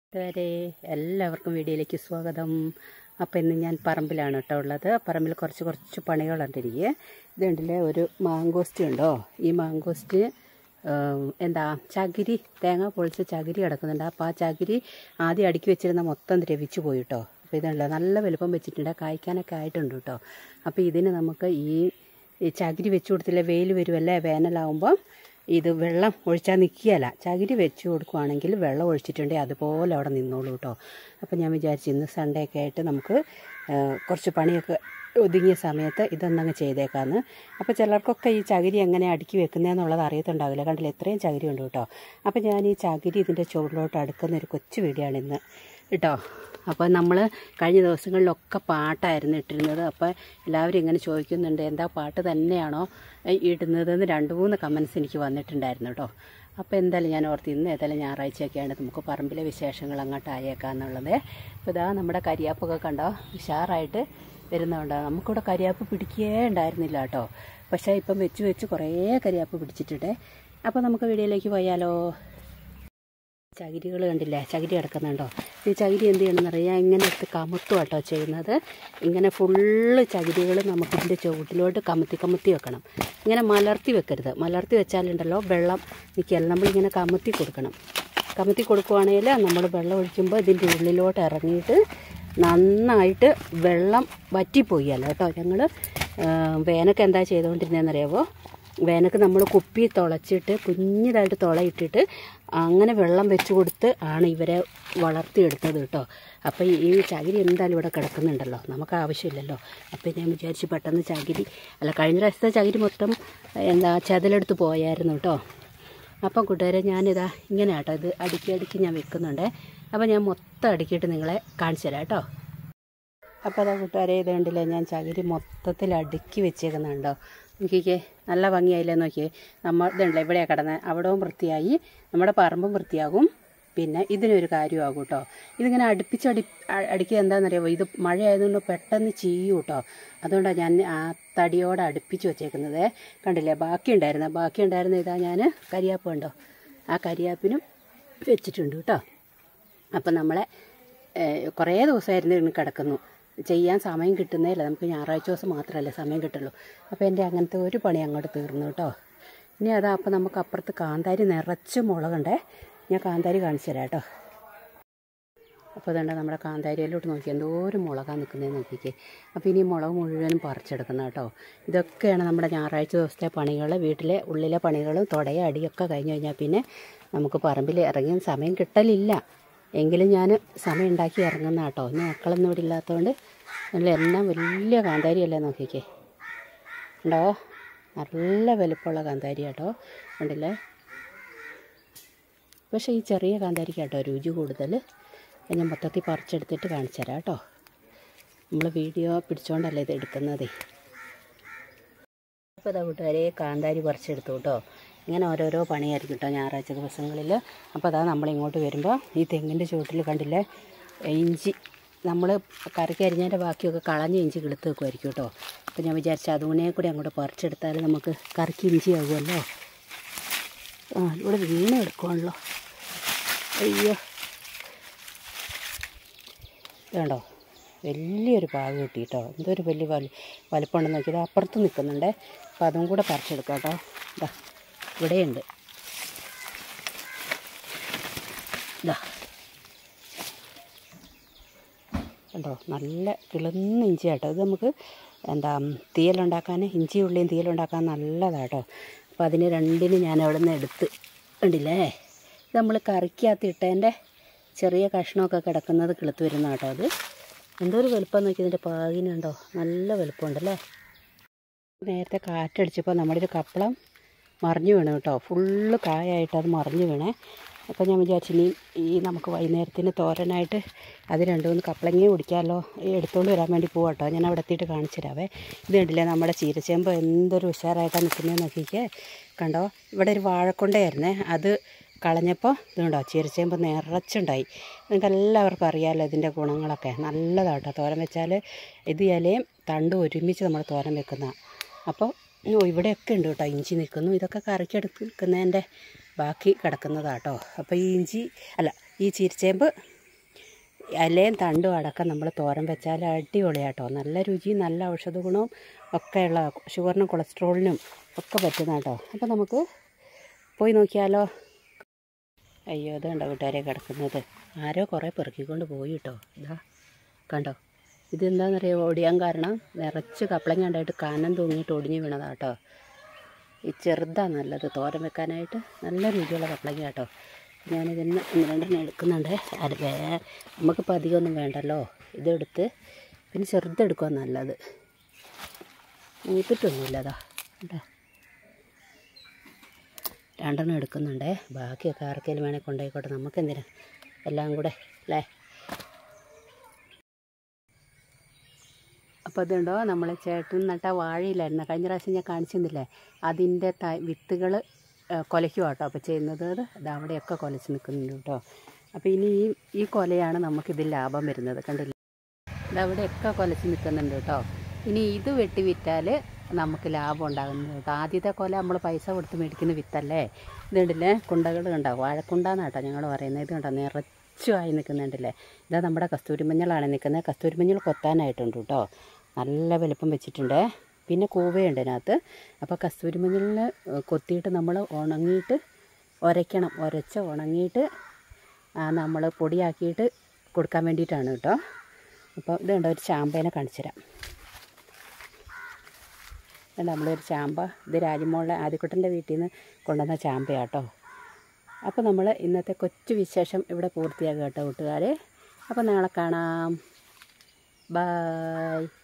കൂട്ടുകാരെ എല്ലാവർക്കും വീഡിയോയിലേക്ക് സ്വാഗതം അപ്പോൾ ഇന്ന് ഞാൻ പറമ്പിലാണ് കേട്ടോ ഉള്ളത് പറമ്പിൽ കുറച്ച് കുറച്ച് പണികളുണ്ട് എനിക്ക് ഇതുണ്ടല്ലേ ഒരു മാങ്കോസ്റ്റ് ഉണ്ടോ ഈ മാങ്കോസ്റ്റ് ഏം, എന്താ ചകിരി തേങ്ങ പൊളിച്ച് ചകിരി കിടക്കുന്നുണ്ട് അപ്പോൾ ആ ചകിരി ആദ്യം അടുക്കി വെച്ചിരുന്ന മൊത്തം ദ്രവിച്ചു പോയി കേട്ടോ അപ്പോൾ ഇതുണ്ടല്ലോ നല്ല വലുപ്പം വെച്ചിട്ടുണ്ട് കായ്ക്കാനൊക്കെ ആയിട്ടുണ്ട് കേട്ടോ അപ്പോൾ ഇതിന് നമുക്ക് ഈ ഈ ചകിരി വെച്ച് കൊടുത്തില്ലേ വെയിൽ വരുമല്ലേ വേനലാവുമ്പോൾ ഇത് വെള്ളം ഒഴിച്ചാൽ നിൽക്കുകയല്ല ചകിരി വെച്ച് കൊടുക്കുവാണെങ്കിൽ വെള്ളം ഒഴിച്ചിട്ടുണ്ടെങ്കിൽ അതുപോലെ അവിടെ നിന്നോളൂ കേട്ടോ അപ്പോൾ ഞാൻ വിചാരിച്ചു ഇന്ന് സൺഡേ ഒക്കെ ആയിട്ട് നമുക്ക് ആ, കുറച്ച് പണിയൊക്കെ ഒതുങ്ങിയ സമയത്ത് ഇതൊന്നങ്ങ് ചെയ്തേക്കാമെന്ന് അപ്പോൾ ചിലർക്കൊക്കെ ഈ ചകിരി എങ്ങനെ അടുക്കി വെക്കുന്നതെന്നുള്ളത് അറിയത്തുണ്ടാവില്ല കണ്ടില്ല എത്രയും ചകിരി ഉണ്ട് കേട്ടോ അപ്പോൾ ഞാൻ ഈ ചകിരി ഇതിൻ്റെ ചുവടിലോട്ട് അടുക്കുന്ന ഒരു കൊച്ചു വീഡിയോ ആണ് ഇന്ന് കേട്ടോ അപ്പോൾ നമ്മൾ കഴിഞ്ഞ ദിവസങ്ങളിലൊക്കെ പാട്ടായിരുന്നു ഇട്ടിരുന്നത് അപ്പോൾ എല്ലാവരും ഇങ്ങനെ ചോദിക്കുന്നുണ്ട് എന്താ പാട്ട് തന്നെയാണോ ഏ, ഇടുന്നതെന്ന് രണ്ട് മൂന്ന് കമൻസ് എനിക്ക് വന്നിട്ടുണ്ടായിരുന്നു കേട്ടോ അപ്പോൾ എന്തായാലും ഞാൻ ഓർത്ത് ഇന്ന് ഏതായാലും ഞായറാഴ്ചയൊക്കെയാണ് നമുക്ക് പറമ്പിലെ വിശേഷങ്ങൾ അങ്ങോട്ട് ആയേക്കാന്നുള്ളത് അപ്പോൾ ഇതാ നമ്മുടെ കരിയാപ്പൊക്കെ കണ്ടോ ഉഷാറായിട്ട് വരുന്നുണ്ടോ നമുക്കിവിടെ കരിയാപ്പ് പിടിക്കേ ഉണ്ടായിരുന്നില്ല കേട്ടോ പക്ഷേ ഇപ്പം വെച്ച് വെച്ച് കുറേ കരിയാപ്പ് പിടിച്ചിട്ടുണ്ട് അപ്പോൾ നമുക്ക് വീഡിയോയിലേക്ക് പോയാലോ ചകിരികൾ കണ്ടില്ലേ ചകിരി കിടക്കുന്നുണ്ടോ ഈ ചകിരി എന്ത് ചെയ്യണമെന്ന് അറിയാം ഇങ്ങനെ എടുത്ത് കമത്തും കേട്ടോ ചെയ്യുന്നത് ഇങ്ങനെ ഫുള്ള് ചകിരികൾ നമുക്ക് ഇതിൻ്റെ ചുവട്ടിലോട്ട് കമത്തി കമത്തി വെക്കണം ഇങ്ങനെ മലർത്തി വെക്കരുത് മലർത്തി വെച്ചാലുണ്ടല്ലോ വെള്ളം നിൽക്കില്ല നമ്മളിങ്ങനെ കമത്തി കൊടുക്കണം കമത്തി കൊടുക്കുവാണെങ്കിൽ നമ്മൾ വെള്ളം ഒഴിക്കുമ്പോൾ ഇതിൻ്റെ ഉള്ളിലോട്ട് ഇറങ്ങിയിട്ട് നന്നായിട്ട് വെള്ളം വറ്റിപ്പോയല്ലോ കേട്ടോ ഞങ്ങൾ വേനൊക്കെ എന്താ ചെയ്തുകൊണ്ടിരുന്നതെന്നറിയാമോ വേനക്ക് നമ്മൾ കുപ്പി തുളച്ചിട്ട് കുഞ്ഞിതായിട്ട് തുളയിട്ടിട്ട് അങ്ങനെ വെള്ളം വെച്ച് കൊടുത്ത് ആണ് ഇവരെ വളർത്തിയെടുത്തത് കേട്ടോ അപ്പോൾ ഈ ഈ ചകിരി എന്തായാലും ഇവിടെ കിടക്കുന്നുണ്ടല്ലോ നമുക്ക് ആവശ്യമില്ലല്ലോ അപ്പോൾ ഞാൻ വിചാരിച്ച് പെട്ടെന്ന് ചകിരി അല്ല കഴിഞ്ഞ പ്രാവശ്യത്തെ ചകിരി മൊത്തം എന്താ ചതിലെടുത്ത് പോയായിരുന്നു കേട്ടോ അപ്പം കൂട്ടുകാരെ ഞാനിതാ ഇങ്ങനെ കേട്ടോ ഇത് അടുക്കി അടുക്കി ഞാൻ വെക്കുന്നുണ്ട് അപ്പോൾ ഞാൻ മൊത്തം അടുക്കിയിട്ട് നിങ്ങളെ കാണിച്ചു തരാം കേട്ടോ അപ്പോൾ അതാ കൂട്ടുകാരെ ഇത് കണ്ടില്ലേ ഞാൻ ചകിരി മൊത്തത്തിൽ അടുക്കി വെച്ചേക്കുന്നുണ്ടോ നോക്കിക്കേ നല്ല ഭംഗിയായില്ലേ നോക്കിയേ നമ്മൾ ഇതുണ്ടല്ലോ ഇവിടെയാണ് കിടന്നത് അവിടവും വൃത്തിയായി നമ്മുടെ പറമ്പും വൃത്തിയാകും പിന്നെ ഇതിനൊരു കാര്യമാകും കേട്ടോ ഇതിങ്ങനെ അടുപ്പിച്ചടി അ- അടിക്കുക എന്താണെന്നറിയാമോ ഇത് മഴ ആയതുകൊണ്ട് പെട്ടെന്ന് ചെയ്യും കേട്ടോ അതുകൊണ്ടാണ് ഞാൻ ആ തടിയോടെ അടുപ്പിച്ച് വെച്ചേക്കുന്നത് കണ്ടില്ലേ ബാക്കി ഉണ്ടായിരുന്ന ബാക്കി ഉണ്ടായിരുന്ന ഇതാ ഞാൻ കരിയാപ്പ് കണ്ടോ ആ കരിയാപ്പിനും വെച്ചിട്ടുണ്ട് കേട്ടോ അപ്പം നമ്മളെ ഏഹ്, കുറേ ദിവസമായിരുന്നു ഇങ്ങനെ കിടക്കുന്നു ചെയ്യാൻ സമയം കിട്ടുന്നേയില്ല നമുക്ക് ഞായറാഴ്ച ദിവസം മാത്രമല്ലേ സമയം കിട്ടുള്ളൂ അപ്പോൾ എൻ്റെ അങ്ങനത്തെ ഒരു പണി അങ്ങോട്ട് തീർന്നു കേട്ടോ ഇനി അതാ അപ്പം നമുക്ക് അപ്പുറത്ത് കാന്താരി നിറച്ച് മുളകുണ്ടേ ഞാൻ കാന്താരി കാണിച്ചു തരാം കേട്ടോ അപ്പോൾ അതുകൊണ്ട് നമ്മുടെ കാന്താരിയിലോട്ട് നോക്കി എന്തോരം മുളകാണ് നിൽക്കുന്നത് നോക്കിക്കേ അപ്പോൾ ഇനി ഈ മുളക് മുഴുവനും പറിച്ചെടുക്കണം കേട്ടോ ഇതൊക്കെയാണ് നമ്മുടെ ഞായറാഴ്ച ദിവസത്തെ പണികൾ വീട്ടിലെ ഉള്ളിലെ പണികളും തുടയ അടിയൊക്കെ കഴിഞ്ഞ് കഴിഞ്ഞാൽ പിന്നെ നമുക്ക് പറമ്പിൽ ഇറങ്ങിയ സമയം കിട്ടലില്ല എങ്കിലും ഞാൻ സമയം ഉണ്ടാക്കി ഇറങ്ങുന്ന കേട്ടോ ഇന്ന് മക്കളൊന്നും ഇവിടെ ഇല്ലാത്തതുകൊണ്ട് നല്ല എല്ലാം വലിയ കാന്താരിയല്ലേ നോക്കിക്കേ ഉണ്ടോ നല്ല വലുപ്പമുള്ള കാന്താരി കേട്ടോ ഉണ്ടല്ലേ പക്ഷേ ഈ ചെറിയ കാന്താരിക്ക് കേട്ടോ രുചി കൂടുതൽ അത് ഞാൻ മൊത്തത്തിൽ പറിച്ചെടുത്തിട്ട് കാണിച്ചു തരാം കേട്ടോ നമ്മൾ വീഡിയോ പിടിച്ചോണ്ടല്ലേ ഇത് എടുക്കുന്നതേ അപ്പോൾ ഇതാ കൂട്ടുകാരെ കാന്താരി പറിച്ചെടുത്തു കേട്ടോ ഇങ്ങനെ ഓരോരോ പണിയായിരിക്കും കേട്ടോ ഞായറാഴ്ച ദിവസങ്ങളിൽ അപ്പോൾ അതാ നമ്മളിങ്ങോട്ട് വരുമ്പോൾ ഈ തെങ്ങിൻ്റെ ചുവട്ടിൽ കണ്ടില്ലേ ഇഞ്ചി നമ്മൾ കറിക്ക് അരിഞ്ഞതിൻ്റെ ബാക്കിയൊക്കെ കളഞ്ഞ ഇഞ്ചി കിളുത്ത് വെക്കുമായിരിക്കും കേട്ടോ അപ്പോൾ ഞാൻ വിചാരിച്ചു അതുകൊണ്ടേ കൂടി അങ്ങോട്ട് പറിച്ചെടുത്താൽ നമുക്ക് കറിക്ക് ഇഞ്ചി ആകുമല്ലോ ആ ഇവിടെ വീണ് എടുക്കുവാണല്ലോ അയ്യോ ഇതുണ്ടോ വലിയൊരു പാക കിട്ടി കേട്ടോ എന്തൊരു വലിയ വലു വലുപ്പമുണ്ടെന്ന് നോക്കിയത് അപ്പുറത്ത് നിൽക്കുന്നുണ്ടേ അപ്പം അതും കൂടെ പറിച്ചെടുക്കാം കേട്ടോ ഇതാ ഇവിടെയുണ്ട് ഇതാ കണ്ടോ നല്ല കിളുന്ന ഇഞ്ചി കേട്ടോ ഇത് നമുക്ക് എന്താ തീയലുണ്ടാക്കാൻ ഇഞ്ചി ഉള്ളിയും തീയലുണ്ടാക്കാൻ നല്ലതാണ് കേട്ടോ അപ്പോൾ അതിന് രണ്ടിന് ഞാൻ അവിടെ നിന്ന് എടുത്ത് കണ്ടില്ലേ ഇത് നമ്മൾ കറിക്കകത്ത് ഇട്ടതിൻ്റെ ചെറിയ കഷ്ണമൊക്കെ കിടക്കുന്നത് കിളുത്ത് വരുന്ന കേട്ടോ അത് എന്തൊരു വലുപ്പം നോക്കി ഇതിൻ്റെ പാകിനുണ്ടോ നല്ല വലുപ്പമുണ്ടല്ലേ നേരത്തെ കാറ്റടിച്ചപ്പോൾ നമ്മുടെ ഒരു കപ്പളം മറിഞ്ഞു വീണു കേട്ടോ ഫുള്ള് കായായിട്ട് അത് മറിഞ്ഞു വീണേ അപ്പോൾ ഞാൻ വിചാരിച്ചു ഇനി ഈ നമുക്ക് വൈകുന്നേരത്തിന് തോരനായിട്ട് അത് രണ്ട് മൂന്ന് കപ്പളങ്ങ കുടിക്കാമല്ലോ ഈ എടുത്തുകൊണ്ട് വരാൻ വേണ്ടി പോവാം കേട്ടോ ഞാൻ അവിടെ എത്തിയിട്ട് കാണിച്ചു തരാവേ ഇത് കണ്ടില്ലേ നമ്മുടെ ചീരച്ചേമ്പ് എന്തൊരു ഉഷാറായിട്ടാണ് നിൽക്കുന്നത് നോക്കിക്കേ കണ്ടോ ഇവിടെ ഒരു വാഴക്കൊണ്ടയായിരുന്നേ അത് കളഞ്ഞപ്പോൾ ഇതുണ്ടോ ചീരച്ചേമ്പ് നിറച്ചുണ്ടായി നിങ്ങൾക്ക് എല്ലാവർക്കും അറിയാമല്ലോ ഇതിൻ്റെ ഗുണങ്ങളൊക്കെ നല്ലതാട്ടോ തോരൻ വെച്ചാൽ ഇത് ഇലയും തണ്ടും ഒരുമിച്ച് നമ്മൾ തോരൻ വെക്കുന്ന അപ്പോൾ ഓ ഇവിടെയൊക്കെ ഉണ്ട് കേട്ടോ ഇഞ്ചി നിൽക്കുന്നു ഇതൊക്കെ കറിക്കെടുക്കുന്നതിൻ്റെ ബാക്കി കിടക്കുന്നതാട്ടോ അപ്പോൾ ഈ ഇഞ്ചി അല്ല ഈ ചീരച്ചേമ്പ് ഇലയും തണ്ടും അടക്കം നമ്മൾ തോരൻ വെച്ചാൽ അടിപൊളിയാട്ടോ നല്ല രുചി നല്ല ഔഷധ ഗുണവും ഒക്കെയുള്ള ഷുഗറിനും കൊളസ്ട്രോളിനും ഒക്കെ പറ്റുന്ന കേട്ടോ അപ്പോൾ നമുക്ക് പോയി നോക്കിയാലോ അയ്യോ ഇതുണ്ടോ കൂട്ടുകാരെ കിടക്കുന്നത് ആരോ കുറേ പെറുക്കിക്കൊണ്ട് പോയി കേട്ടോ ഇതാ കണ്ടോ ഇതെന്താണെന്നറിയോ ഒടിയാൻ കാരണം നിറച്ച് കപ്പളങ്ങ ഉണ്ടായിട്ട് കാനം തൂങ്ങിയിട്ട് ഒടിഞ്ഞ് വീണതാ കേട്ടോ ഈ ചെറുതാണ് നല്ലത് തോരൻ വെക്കാനായിട്ട് നല്ല രുചിയുള്ള കപ്പളങ്ങ കേട്ടോ ഞാനിതിന് ഒന്ന് രണ്ടെണ്ണം എടുക്കുന്നുണ്ട് അത് വേ നമുക്കിപ്പോൾ അധികമൊന്നും വേണ്ടല്ലോ ഇതെടുത്ത് പിന്നെ ചെറുതെടുക്കുക നല്ലത് മൂത്തിട്ടൊന്നുമില്ല അതാ കേട്ടോ രണ്ടെണ്ണം എടുക്കുന്നുണ്ടേ ബാക്കിയൊക്കെ ആർക്കെങ്കിലും വേണേൽ കൊണ്ടുപോയിക്കോട്ടെ നമുക്കെന്തിനാ എല്ലാം കൂടെ അല്ലേ അപ്പോൾ ഇതുണ്ടോ നമ്മൾ ചേട്ടൻ നട്ട വാഴയിലായിരുന്നു കഴിഞ്ഞ പ്രാവശ്യം ഞാൻ കാണിച്ചു തന്നില്ലേ അതിൻ്റെ ത വിത്തുകൾ കൊലയ്ക്കുക കേട്ടോ അപ്പോൾ ചെയ്യുന്നത് അത് അത് അവിടെയൊക്കെ കൊലച്ച് നിൽക്കുന്നുണ്ട് കേട്ടോ അപ്പോൾ ഇനി ഈ ഈ കൊലയാണ് നമുക്കിതിൽ ലാഭം വരുന്നത് കണ്ടില്ലേ ഇത് അവിടെയൊക്കെ കൊലച്ച് നിൽക്കുന്നുണ്ട് കേട്ടോ ഇനി ഇത് വെട്ടി വിറ്റാൽ നമുക്ക് ലാഭം ഉണ്ടാകുന്നത് കേട്ടോ ആദ്യത്തെ കൊല നമ്മൾ പൈസ കൊടുത്ത് മേടിക്കുന്ന വിത്തല്ലേ ഇതുണ്ടല്ലേ കുണ്ടകൾ കണ്ടോ വാഴക്കുണ്ടാന്ന് കേട്ടോ ഞങ്ങൾ പറയുന്നത് ഇത് കണ്ടോ നിറച്ചുമായി നിൽക്കുന്നുണ്ടല്ലേ ഇതാ നമ്മുടെ കസ്തൂരിമഞ്ഞളാണ് നിൽക്കുന്നത് കസ്തൂരിമഞ്ഞൾ കൊത്താനായിട്ടുണ്ട് കേട്ടോ നല്ല വലുപ്പം വെച്ചിട്ടുണ്ട് പിന്നെ കൂവയുണ്ട് ഇതിനകത്ത് അപ്പോൾ കസ്തൂരിമഞ്ഞളിൽ കൊത്തിയിട്ട് നമ്മൾ ഉണങ്ങിയിട്ട് ഉരയ്ക്കണം ഉരച്ച് ഉണങ്ങിയിട്ട് നമ്മൾ പൊടിയാക്കിയിട്ട് കൊടുക്കാൻ വേണ്ടിയിട്ടാണ് കേട്ടോ അപ്പോൾ ഇത് കണ്ടോ ഒരു ചാമ്പേനെ കാണിച്ചു തരാം ഇത് നമ്മളൊരു ചാമ്പ ഇത് രാജമോളുടെ ആദ്യക്കുട്ടൻ്റെ വീട്ടിൽ നിന്ന് കൊണ്ടുവന്ന ചാമ്പയാട്ടോ അപ്പോൾ നമ്മൾ ഇന്നത്തെ കൊച്ചു വിശേഷം ഇവിടെ പൂർത്തിയാക്കുക കേട്ടോ കൂട്ടുകാരെ അപ്പോൾ നാളെ കാണാം ബായ്